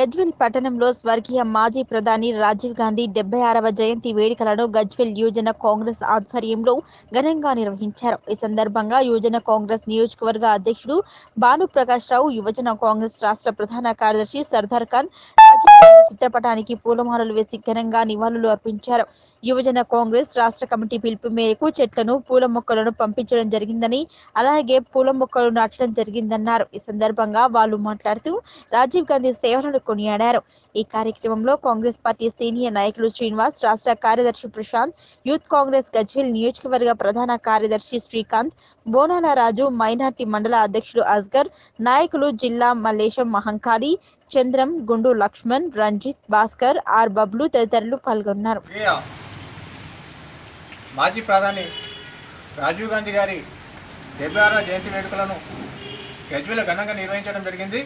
గజ్వెల్ పట్టణంలో స్వర్గీయ మాజీ ప్రధాని రాజీవ్ గాంధీ డెబ్బై ఆరవ జయంతి వేడుకలను గజ్వెల్ యువజన కాంగ్రెస్ ఆధ్వర్యంలో ఘనంగా నిర్వహించారు ఈ సందర్భంగా యువజన కాంగ్రెస్ నియోజకవర్గ అధ్యక్షుడు భాను ప్రకాష్ రావు యువజన కాంగ్రెస్ రాష్ట్ర ప్రధాన కార్యదర్శి సర్దార్ ఖాన్ రాజీవ్ గాంధీ చిత్రపటానికి పూలమాలలు వేసి ఘనంగా నివాళులు అర్పించారు యువజన కాంగ్రెస్ రాష్ట్ర కమిటీ పిలుపు మేరకు చెట్లను పూల మొక్కలను పంపించడం జరిగిందని అలాగే పూల మొక్కలు నాటడం జరిగిందన్నారు ఈ సందర్భంగా వాళ్ళు మాట్లాడుతూ రాజీవ్ గాంధీ సేవలను కొనియాడారు ఈ కార్యక్రమంలో కాంగ్రెస్ పార్టీ సీనియర్ నాయకులు శ్రీనివాస్ రాష్ట్ర కార్యదర్శి ప్రశాంత్ యూత్ కాంగ్రెస్ గజ్వేల్ నియోజకవర్గ ప్రధాన కార్యదర్శి శ్రీకాంత్ బోనాల రాజు మైనార్టీ మండల అధ్యక్షుడు అస్గర్ నాయకులు జిల్లా మల్లేశం మహంకాళి చంద్రం గుండు లక్ష్మణ్ రంజిత్ భాస్కర్ ఆర్ బబ్లు తదితరులు పాల్గొన్నారు స్వర్గీయ మాజీ ప్రధాని రాజీవ్ గాంధీ గారి డెబ్బై ఆరవ జయంతి వేడుకలను గజ్వేల ఘనంగా నిర్వహించడం జరిగింది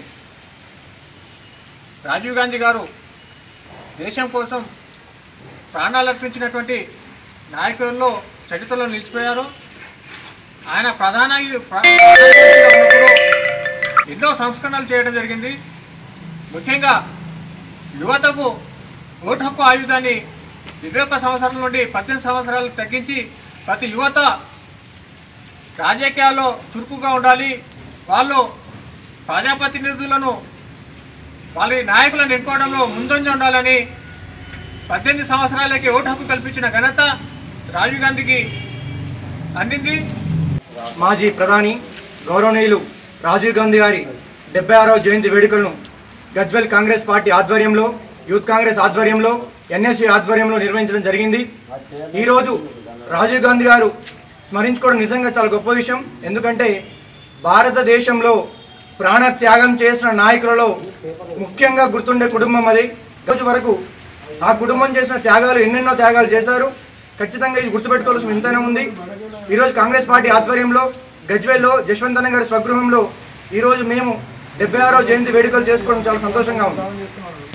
రాజీవ్ గాంధీ గారు దేశం కోసం ప్రాణాలు అర్పించినటువంటి నాయకుల్లో చరిత్రలో నిలిచిపోయారు ఆయన ప్రధాన ప్రధానమంత్రిగా ఉన్నప్పుడు ఎన్నో సంస్కరణలు చేయడం జరిగింది ముఖ్యంగా యువతకు ఓటు హక్కు ఆయుధాన్ని ఇరవై ఒక్క సంవత్సరాల నుండి పద్దెనిమిది సంవత్సరాలకు తగ్గించి ప్రతి యువత రాజకీయాల్లో చురుకుగా ఉండాలి వాళ్ళు ప్రజాప్రతినిధులను వాళ్ళ నాయకులను ఎన్నుకోవడంలో ముందంజ ఉండాలని పద్దెనిమిది సంవత్సరాలకి ఓటు హక్కు కల్పించిన ఘనత రాజీవ్ గాంధీకి అందింది మాజీ ప్రధాని గౌరవనీయులు రాజీవ్ గాంధీ గారి డెబ్బై ఆరవ జయంతి వేడుకలను గజ్వెల్ కాంగ్రెస్ పార్టీ ఆధ్వర్యంలో యూత్ కాంగ్రెస్ ఆధ్వర్యంలో ఎన్ఎస్సీ ఆధ్వర్యంలో నిర్వహించడం జరిగింది ఈరోజు రాజీవ్ గాంధీ గారు స్మరించుకోవడం నిజంగా చాలా గొప్ప విషయం ఎందుకంటే భారతదేశంలో ప్రాణ త్యాగం చేసిన నాయకులలో ముఖ్యంగా గుర్తుండే కుటుంబం అది రోజు వరకు ఆ కుటుంబం చేసిన త్యాగాలు ఎన్నెన్నో త్యాగాలు చేశారు ఖచ్చితంగా ఇది గుర్తుపెట్టుకోవాల్సిన ఎంతైనా ఉంది ఈరోజు కాంగ్రెస్ పార్టీ ఆధ్వర్యంలో గజ్వేల్లో జశ్వంత్ అన్న గారి స్వగృహంలో ఈరోజు మేము డెబ్బై ఆరో జయంతి వేడుకలు చేసుకోవడం చాలా సంతోషంగా ఉంది